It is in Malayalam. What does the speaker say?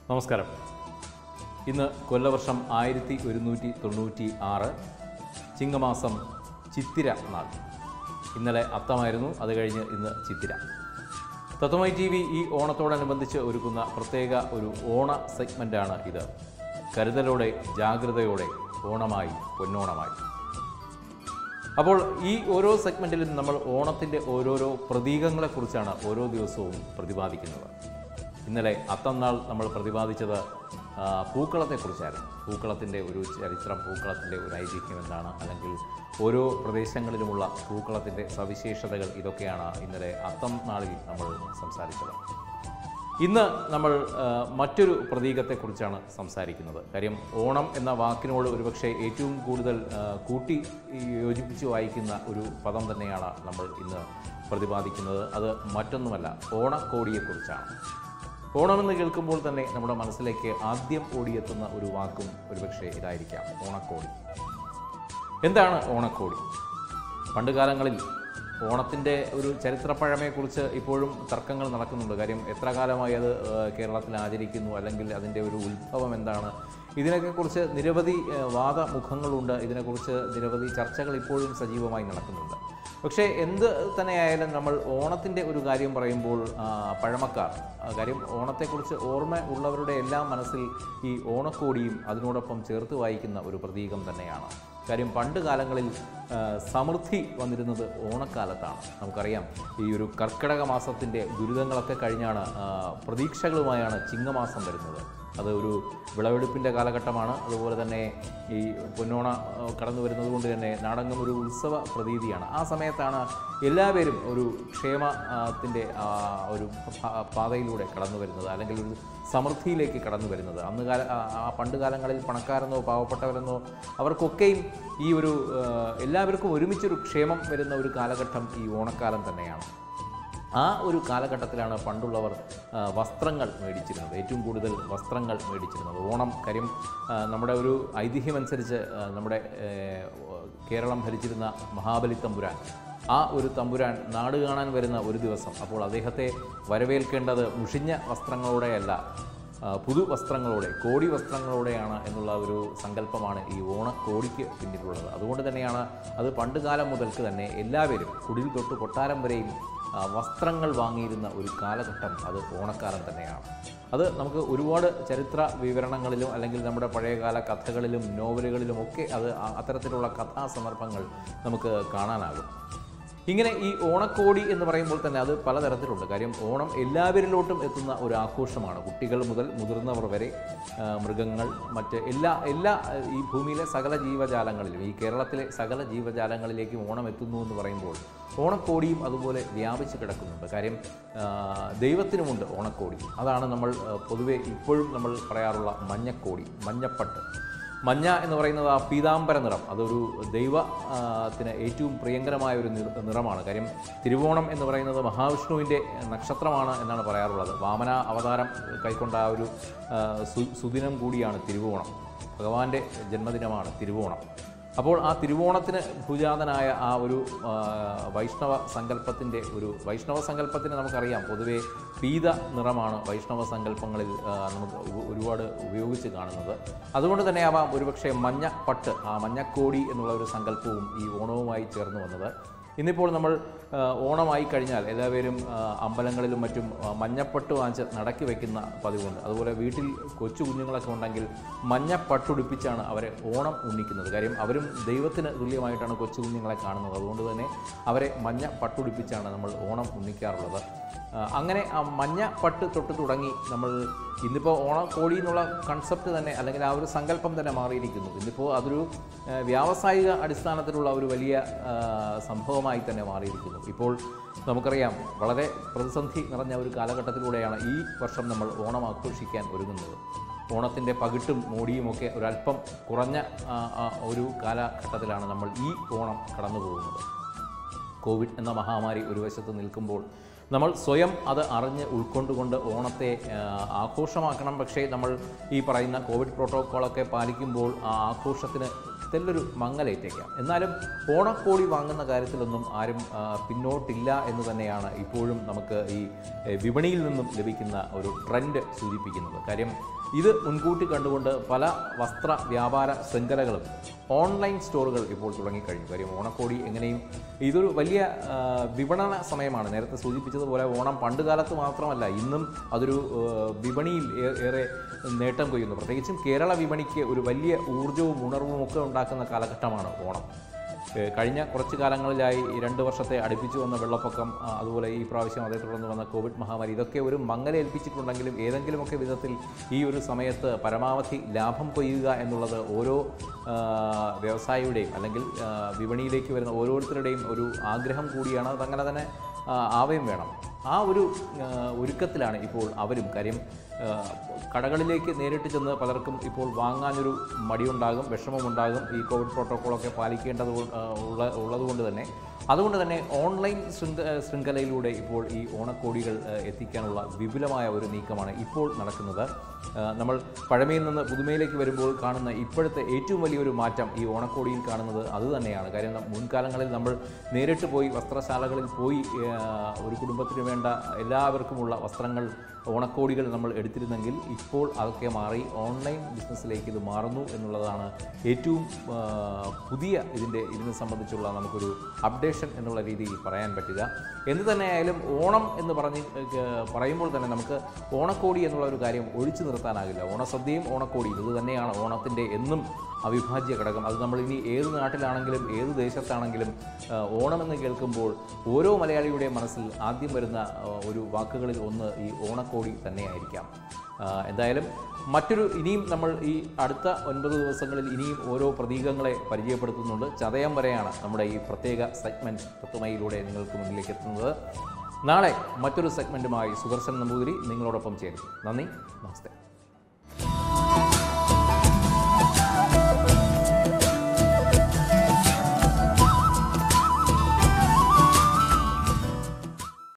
നമസ്കാരം ഇന്ന് കൊല്ലവർഷം ആയിരത്തി ഒരുന്നൂറ്റി തൊണ്ണൂറ്റി ആറ് ചിങ്ങമാസം ചിത്തിര നാൾ ഇന്നലെ അത്തമായിരുന്നു അത് കഴിഞ്ഞ് ഇന്ന് ചിത്തിര തത്വമൈ ടി വി ഈ ഓണത്തോടനുബന്ധിച്ച് ഒരുക്കുന്ന പ്രത്യേക ഒരു ഓണ സെഗ്മെൻ്റാണ് ഇത് കരുതലോടെ ജാഗ്രതയോടെ ഓണമായി പൊന്നോണമായി അപ്പോൾ ഈ ഓരോ സെഗ്മെൻറ്റിലും നമ്മൾ ഓണത്തിൻ്റെ ഓരോരോ പ്രതീകങ്ങളെക്കുറിച്ചാണ് ഓരോ ദിവസവും പ്രതിപാദിക്കുന്നത് ഇന്നലെ അത്തന്നാൾ നമ്മൾ പ്രതിപാദിച്ചത് ആ, പൂക്കളത്തെക്കുറിച്ചായിരുന്നു പൂക്കളത്തിൻ്റെ ഒരു ചരിത്രം പൂക്കളത്തിൻ്റെ ഒരു ഐതിഹ്യം എന്താണ് അല്ലെങ്കിൽ ഓരോ പ്രദേശങ്ങളിലുമുള്ള പൂക്കളത്തിൻ്റെ സവിശേഷതകൾ ഇതൊക്കെയാണ് ഇന്നലെ അത്തം നാളിൽ നമ്മൾ സംസാരിച്ചത് ഇന്ന് നമ്മൾ ആ, മറ്റൊരു പ്രതീകത്തെക്കുറിച്ചാണ് സംസാരിക്കുന്നത് കാര്യം ഓണം എന്ന വാക്കിനോട് ഒരുപക്ഷെ ഏറ്റവും കൂടുതൽ ആ, കൂട്ടി യോജിപ്പിച്ച് വായിക്കുന്ന ഒരു പദം തന്നെയാണ് നമ്മൾ ഇന്ന് പ്രതിപാദിക്കുന്നത് അത് മറ്റൊന്നുമല്ല ഓണക്കോടിയെക്കുറിച്ചാണ് ഓണമെന്ന് കേൾക്കുമ്പോൾ തന്നെ നമ്മുടെ മനസ്സിലേക്ക് ആദ്യം ഓടിയെത്തുന്ന ഒരു വാക്കും ഒരുപക്ഷെ ഇതായിരിക്കാം ഓണക്കോടി എന്താണ് ഓണക്കോടി പണ്ട് കാലങ്ങളിൽ ഓണത്തിൻ്റെ ഒരു ചരിത്രപ്പഴമയെക്കുറിച്ച് ഇപ്പോഴും തർക്കങ്ങൾ നടക്കുന്നുണ്ട് കാര്യം എത്ര കാലമായി അത് ഏഹ്, കേരളത്തിൽ ആചരിക്കുന്നു അല്ലെങ്കിൽ അതിൻ്റെ ഒരു ഉത്ഭവം എന്താണ് ഇതിനൊക്കെക്കുറിച്ച് നിരവധി ഏഹ്, വാദമുഖങ്ങളുണ്ട് ഇതിനെക്കുറിച്ച് നിരവധി ചർച്ചകൾ ഇപ്പോഴും സജീവമായി നടക്കുന്നുണ്ട് പക്ഷേ എന്ത് തന്നെയായാലും നമ്മൾ ഓണത്തിൻ്റെ ഒരു കാര്യം പറയുമ്പോൾ ആ, പഴമക്കാർ ആ, കാര്യം ഓണത്തെക്കുറിച്ച് ഓർമ്മ ഉള്ളവരുടെ എല്ലാം മനസ്സിൽ ഈ ഓണക്കോടിയും അതിനോടൊപ്പം ചേർത്ത് വായിക്കുന്ന ഒരു പ്രതീകം തന്നെയാണ് കാര്യം പണ്ട് കാലങ്ങളിൽ ആ, സമൃദ്ധി വന്നിരുന്നത് ഓണക്കാലത്താണ് നമുക്കറിയാം ഈ ഒരു കർക്കിടക മാസത്തിൻ്റെ ദുരിതങ്ങളൊക്കെ കഴിഞ്ഞാണ് ആ, പ്രതീക്ഷകളുമായാണ് ചിങ്ങമാസം വരുന്നത് അത് ഒരു വിളവെടുപ്പിൻ്റെ കാലഘട്ടമാണ് അതുപോലെ തന്നെ ഈ പൊന്നോണ ആ, കടന്നു വരുന്നത് കൊണ്ട് തന്നെ നാടകം ഒരു ഉത്സവ പ്രതീതിയാണ് ആ സമയത്താണ് എല്ലാവരും ഒരു ക്ഷേമത്തിൻ്റെ ഒരു പ- പാതയിലൂടെ കടന്നു വരുന്നത് അല്ലെങ്കിൽ ഒരു സമൃദ്ധിയിലേക്ക് കടന്നു വരുന്നത് അന്ന് കാല ആ- ആ പണ്ട് കാലങ്ങളിൽ പണക്കാരെന്നോ പാവപ്പെട്ടവരെന്നോ അവർക്കൊക്കെയും ഈ ഒരു ആ, എല്ലാവർക്കും ഒരുമിച്ചൊരു ക്ഷേമം വരുന്ന ഒരു കാലഘട്ടം ഈ ഓണക്കാലം തന്നെയാണ് ആ ഒരു കാലഘട്ടത്തിലാണ് പണ്ടുള്ളവർ ആ, വസ്ത്രങ്ങൾ മേടിച്ചിരുന്നത് ഏറ്റവും കൂടുതൽ വസ്ത്രങ്ങൾ മേടിച്ചിരുന്നത് ഓണം കാര്യം ആ, നമ്മുടെ ഒരു ഐതിഹ്യമനുസരിച്ച് ആ, നമ്മുടെ ഏ, കേരളം ഭരിച്ചിരുന്ന മഹാബലി തമ്പുരാൻ ആ ഒരു തമ്പുരാൻ നാട് കാണാൻ വരുന്ന ഒരു ദിവസം അപ്പോൾ അദ്ദേഹത്തെ വരവേൽക്കേണ്ടത് മുഷിഞ്ഞ വസ്ത്രങ്ങളോടെയല്ല ആ, പുതു വസ്ത്രങ്ങളോടെ കോടി വസ്ത്രങ്ങളോടെയാണ് എന്നുള്ള ഒരു സങ്കല്പമാണ് ഈ ഓണക്കോടിക്ക് പിന്നിലുള്ളത് അതുകൊണ്ട് തന്നെയാണ് അത് പണ്ട് കാലം മുതൽക്ക് തന്നെ എല്ലാവരും കുടിൽ തൊട്ട് കൊട്ടാരം വരെയും ആ, വസ്ത്രങ്ങൾ വാങ്ങിയിരുന്ന ഒരു കാലഘട്ടം അത് ഓണക്കാലം തന്നെയാണ് അത് നമുക്ക് ഒരുപാട് ചരിത്ര വിവരണങ്ങളിലും അല്ലെങ്കിൽ നമ്മുടെ പഴയകാല കഥകളിലും നോവലുകളിലും ഒക്കെ അത് ആ- അത്തരത്തിലുള്ള കഥാസന്ദർഭങ്ങൾ നമുക്ക് കാണാനാകും ഇങ്ങനെ ഈ ഓണക്കോടി എന്ന് പറയുമ്പോൾ തന്നെ അത് പലതരത്തിലുണ്ട് കാര്യം ഓണം എല്ലാവരിലോട്ടും എത്തുന്ന ഒരു ആഘോഷമാണ് കുട്ടികൾ മുതൽ മുതിർന്നവർ വരെ ആ, മൃഗങ്ങൾ മറ്റ് എല്ലാ എല്ലാ ആ, ഈ ഭൂമിയിലെ സകല ജീവജാലങ്ങളിലും ഈ കേരളത്തിലെ സകല ജീവജാലങ്ങളിലേക്കും ഓണം എത്തുന്നു എന്ന് പറയുമ്പോൾ ഓണക്കോടിയും അതുപോലെ വ്യാപിച്ച് കിടക്കുന്നുണ്ട് കാര്യം ആ, ദൈവത്തിനുമുണ്ട് ഓണക്കോടി അതാണ് നമ്മൾ ആ, പൊതുവെ ഇപ്പോഴും നമ്മൾ പറയാറുള്ള മഞ്ഞക്കോടി മഞ്ഞപ്പട്ട് മഞ്ഞ എന്ന് പറയുന്നത് ആ പീതാംബര നിറം അതൊരു ദൈവ ആ, ത്തിന് ഏറ്റവും പ്രിയങ്കരമായ ഒരു നിറ- നിറമാണ് കാര്യം തിരുവോണം എന്ന് പറയുന്നത് മഹാവിഷ്ണുവിൻ്റെ നക്ഷത്രമാണ് എന്നാണ് പറയാറുള്ളത് വാമന അവതാരം കൈക്കൊണ്ട ആ ഒരു ആ, സു- സുദിനം കൂടിയാണ് തിരുവോണം ഭഗവാന്റെ ജന്മദിനമാണ് തിരുവോണം അപ്പോൾ ആ തിരുവോണത്തിന് ഭുജാതനായ ആ ഒരു ആ, വൈഷ്ണവ സങ്കല്പത്തിൻ്റെ ഒരു വൈഷ്ണവ സങ്കല്പത്തിന് നമുക്കറിയാം പൊതുവേ പീത നിറമാണ് വൈഷ്ണവ സങ്കല്പങ്ങളിൽ ആ, നമുക്ക് ഉ- ഒരുപാട് ഉപയോഗിച്ച് കാണുന്നത് അതുകൊണ്ട് തന്നെ ആവാം ഒരുപക്ഷെ മഞ്ഞപ്പട്ട് ആ മഞ്ഞക്കോടി എന്നുള്ള ഒരു സങ്കല്പവും ഈ ഓണവുമായി ചേർന്ന് വന്നത് ഇന്നിപ്പോൾ നമ്മൾ ആ, ഓണമായി കഴിഞ്ഞാൽ എല്ലാവരും ആ, അമ്പലങ്ങളിലും മറ്റും ആ, മഞ്ഞപ്പട്ട് വാങ്ങിച്ച് നടക്കി വയ്ക്കുന്ന പതിവുണ്ട് അതുപോലെ വീട്ടിൽ കൊച്ചു കുഞ്ഞുങ്ങളൊക്കെ ഉണ്ടെങ്കിൽ മഞ്ഞപ്പട്ടുടുപ്പിച്ചാണ് അവരെ ഓണം ഉണ്ണിക്കുന്നത് കാര്യം അവരും ദൈവത്തിന് തുല്യമായിട്ടാണ് കൊച്ചു കുഞ്ഞുങ്ങളെ കാണുന്നത് അതുകൊണ്ട് തന്നെ അവരെ മഞ്ഞ പട്ടുടുപ്പിച്ചാണ് നമ്മൾ ഓണം ഉണ്ണിക്കാറുള്ളത് ആ, അങ്ങനെ ആ മഞ്ഞ പട്ട് തൊട്ട് തുടങ്ങി നമ്മൾ ഇന്നിപ്പോൾ ഓണക്കോടി എന്നുള്ള കൺസെപ്റ്റ് തന്നെ അല്ലെങ്കിൽ ആ ഒരു സങ്കല്പം തന്നെ മാറിയിരിക്കുന്നു ഇന്നിപ്പോൾ അതൊരു ആ, വ്യാവസായിക അടിസ്ഥാനത്തിലുള്ള ഒരു വലിയ ആ, സംഭവമായി തന്നെ മാറിയിരിക്കുന്നു ഇപ്പോൾ നമുക്കറിയാം വളരെ പ്രതിസന്ധി നിറഞ്ഞ ഒരു കാലഘട്ടത്തിലൂടെയാണ് ഈ വർഷം നമ്മൾ ഓണം ആഘോഷിക്കാൻ ഒരുങ്ങുന്നത് ഓണത്തിൻ്റെ പകിട്ടും മോടിയും ഒക്കെ ഒരല്പം കുറഞ്ഞ ആ, ആ, ഒരു കാലഘട്ടത്തിലാണ് നമ്മൾ ഈ ഓണം കടന്നു പോകുന്നത് കോവിഡ് എന്ന മഹാമാരി ഒരു വശത്ത് നിൽക്കുമ്പോൾ നമ്മൾ സ്വയം അത് അറിഞ്ഞ് ഉൾക്കൊണ്ടുകൊണ്ട് ഓണത്തെ ആ, ആഘോഷമാക്കണം പക്ഷേ നമ്മൾ ഈ പറയുന്ന കോവിഡ് പ്രോട്ടോക്കോളൊക്കെ പാലിക്കുമ്പോൾ ആ ആഘോഷത്തിന് തെല്ലൊരു മങ്ങലേറ്റേക്കാം എന്നാലും ഓണക്കോടി വാങ്ങുന്ന കാര്യത്തിലൊന്നും ആരും ആ, പിന്നോട്ടില്ല എന്ന് തന്നെയാണ് ഇപ്പോഴും നമുക്ക് ഈ എ, വിപണിയിൽ നിന്നും ലഭിക്കുന്ന ഒരു ട്രെൻഡ് സൂചിപ്പിക്കുന്നത് കാര്യം ഇത് മുൻകൂട്ടി കണ്ടുകൊണ്ട് പല വസ്ത്ര വ്യാപാര ശൃംഖലകളും ഓൺലൈൻ സ്റ്റോറുകൾ ഇപ്പോൾ തുടങ്ങിക്കഴിഞ്ഞു കാര്യം ഓണക്കോടി എങ്ങനെയും ഇതൊരു വലിയ ആ, വിപണന സമയമാണ് നേരത്തെ സൂചിപ്പിച്ചതുപോലെ ഓണം പണ്ട് കാലത്ത് മാത്രമല്ല ഇന്നും അതൊരു ആ, വിപണിയിൽ ഏ- ഏറെ നേട്ടം കൊയ്യുന്നു പ്രത്യേകിച്ചും കേരള വിപണിക്ക് ഒരു വലിയ ഊർജ്ജവും ഉണർവും ഒക്കെ ഉണ്ടാക്കുന്ന കാലഘട്ടമാണ് ഓണം ഏ, കഴിഞ്ഞ കുറച്ച് കാലങ്ങളിലായി ഈ രണ്ട് വർഷത്തെ അടുപ്പിച്ചു വന്ന വെള്ളപ്പൊക്കം ആ, അതുപോലെ ഈ പ്രാവശ്യം അതേ തുടർന്ന് വന്ന കോവിഡ് മഹാമാരി ഇതൊക്കെ ഒരു മങ്ങലേൽപ്പിച്ചിട്ടുണ്ടെങ്കിലും ഏതെങ്കിലുമൊക്കെ വിധത്തിൽ ഈ ഒരു സമയത്ത് പരമാവധി ലാഭം കൊയ്യുക എന്നുള്ളത് ഓരോ ആ, വ്യവസായിയുടെയും അല്ലെങ്കിൽ ആ, വിപണിയിലേക്ക് വരുന്ന ഓരോരുത്തരുടെയും ഒരു ആഗ്രഹം കൂടിയാണ് അതങ്ങനെ തന്നെ ആ, ആവുകയും വേണം ആ ഒരു ആ, ഒരുക്കത്തിലാണ് ഇപ്പോൾ അവരും കാര്യം ആ, കടകളിലേക്ക് നേരിട്ട് ചെന്ന് പലർക്കും ഇപ്പോൾ വാങ്ങാനൊരു മടിയുണ്ടാകും വിഷമമുണ്ടാകും ഈ കോവിഡ് പ്രോട്ടോക്കോളൊക്കെ പാലിക്കേണ്ടത് കൊ- ആ, ഉള്ള ഉള്ളതുകൊണ്ട് തന്നെ അതുകൊണ്ട് തന്നെ ഓൺലൈൻ ശൃംഖ ശൃംഖലയിലൂടെ ഇപ്പോൾ ഈ ഓണക്കോടികൾ ആ, എത്തിക്കാനുള്ള വിപുലമായ ഒരു നീക്കമാണ് ഇപ്പോൾ നടക്കുന്നത് ആ, നമ്മൾ പഴമയിൽ നിന്ന് പുതുമയിലേക്ക് വരുമ്പോൾ കാണുന്ന ഇപ്പോഴത്തെ ഏറ്റവും വലിയൊരു മാറ്റം ഈ ഓണക്കോടിയിൽ കാണുന്നത് അതുതന്നെയാണ് കാര്യം നം- മുൻകാലങ്ങളിൽ നമ്മൾ നേരിട്ട് പോയി വസ്ത്രശാലകളിൽ പോയി ആ, ഒരു കുടുംബത്തിന് വേണ്ട എല്ലാവർക്കുമുള്ള വസ്ത്രങ്ങൾ ഓണക്കോടികൾ നമ്മൾ എടുത്തിരുന്നെങ്കിൽ ഇപ്പോൾ അതൊക്കെ മാറി ഓൺലൈൻ ബിസിനസ്സിലേക്ക് ഇത് മാറുന്നു എന്നുള്ളതാണ് ഏറ്റവും ആ, പുതിയ ഇതിൻ്റെ ഇതിനെ സംബന്ധിച്ചുള്ള നമുക്കൊരു അപ്ഡേഷൻ എന്നുള്ള രീതിയിൽ പറയാൻ പറ്റുക എന്ത് തന്നെയായാലും ഓണം എന്ന് പറഞ്ഞ് ഏഹ്, പറയുമ്പോൾ തന്നെ നമുക്ക് ഓണക്കോടി എന്നുള്ള ഒരു കാര്യം ഒഴിച്ചു നിർത്താനാകില്ല ഓണസദ്യയും ഓണക്കോടിയും ഇത് തന്നെയാണ് ഓണത്തിൻ്റെ എന്നും അവിഭാജ്യ ഘടകം അത് നമ്മൾ ഇനി ഏത് നാട്ടിലാണെങ്കിലും ഏത് ദേശത്താണെങ്കിലും ആ, ഓണമെന്ന് കേൾക്കുമ്പോൾ ഓരോ മലയാളിയുടെയും മനസ്സിൽ ആദ്യം വരുന്ന ആ, ഒരു വാക്കുകളിൽ ഒന്ന് ഈ ഓണക്കോടി തന്നെയായിരിക്കാം ആ, എന്തായാലും മറ്റൊരു ഇനിയും നമ്മൾ ഈ അടുത്ത ഒൻപത് ദിവസങ്ങളിൽ ഇനിയും ഓരോ പ്രതീകങ്ങളെ പരിചയപ്പെടുത്തുന്നുണ്ട് ചതയം വരെയാണ് നമ്മുടെ ഈ പ്രത്യേക സെഗ്മെൻറ്റ് തത്വമയിലൂടെ നിങ്ങൾക്ക് മുന്നിലേക്ക് എത്തുന്നത് നാളെ മറ്റൊരു സെഗ്മെൻറ്റുമായി സുദർശൻ നമ്പൂതിരി നിങ്ങളോടൊപ്പം ചേരും നന്ദി നമസ്തേ